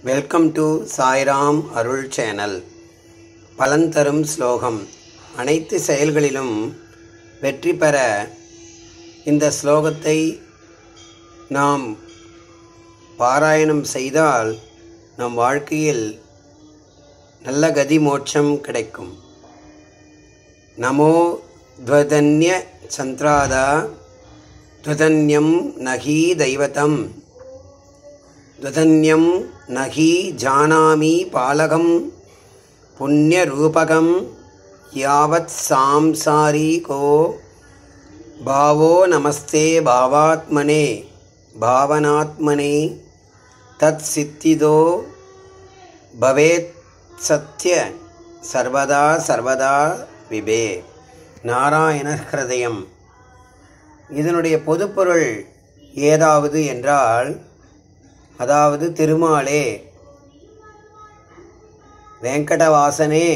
welcome to Sairam Arul channel பலன் தரும் ஸ்லோகம் அனைத்து செயல்களிலும் வெற்றி பெற இந்த ஸ்லோகத்தை நாம் பாராயணம் செய்தால் நம் வாழ்க்கையில் நல்ல கதி மோட்சம் கிடைக்கும் நமோ துவதன்ய சந்திராதா துவதன்யம் நகி தெய்வதம் துவதன்யம் நகி ஜானாமி பாலகம் புண்ணியரூபகம் யாவத் சாம்சாரிகோ பாவோ நமஸ்தே பாவாத்மனே பாவனாத்மனே தத் சித்திதோ பவேத் சத்ய சர்வதா சர்வதா விபே நாராயண ஹிருதயம் இதனுடைய பொதுப்பொருள் ஏதாவது என்றால் அதாவது திருமாலே வெங்கடவாசனே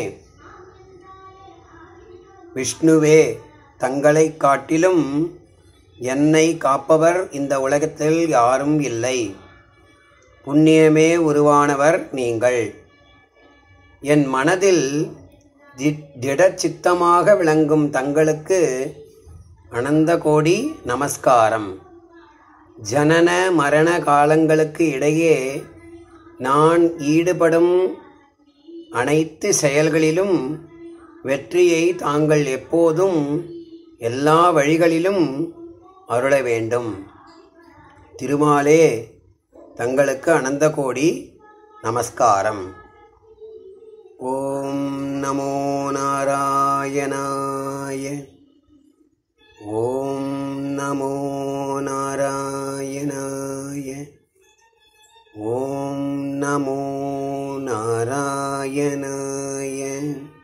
விஷ்ணுவே தங்களை காட்டிலும் என்னை காப்பவர் இந்த உலகத்தில் யாரும் இல்லை புண்ணியமே உருவானவர் நீங்கள் என் மனதில் தி- திடச்சித்தமாக விளங்கும் தங்களுக்கு அனந்த கோடி நமஸ்காரம் ஜனன மரண காலங்களுக்கு இடையே நான் ஈடுபடும் அனைத்து செயல்களிலும் வெற்றியை தாங்கள் எப்போதும் எல்லா வழிகளிலும் அருள வேண்டும் திருமாலே தங்களுக்கு அனந்த கோடி நமஸ்காரம் ஓம் நமோ நாராயணாய ஓம் நமோ நாராயணாய ஓம் நமோ நாராயணாய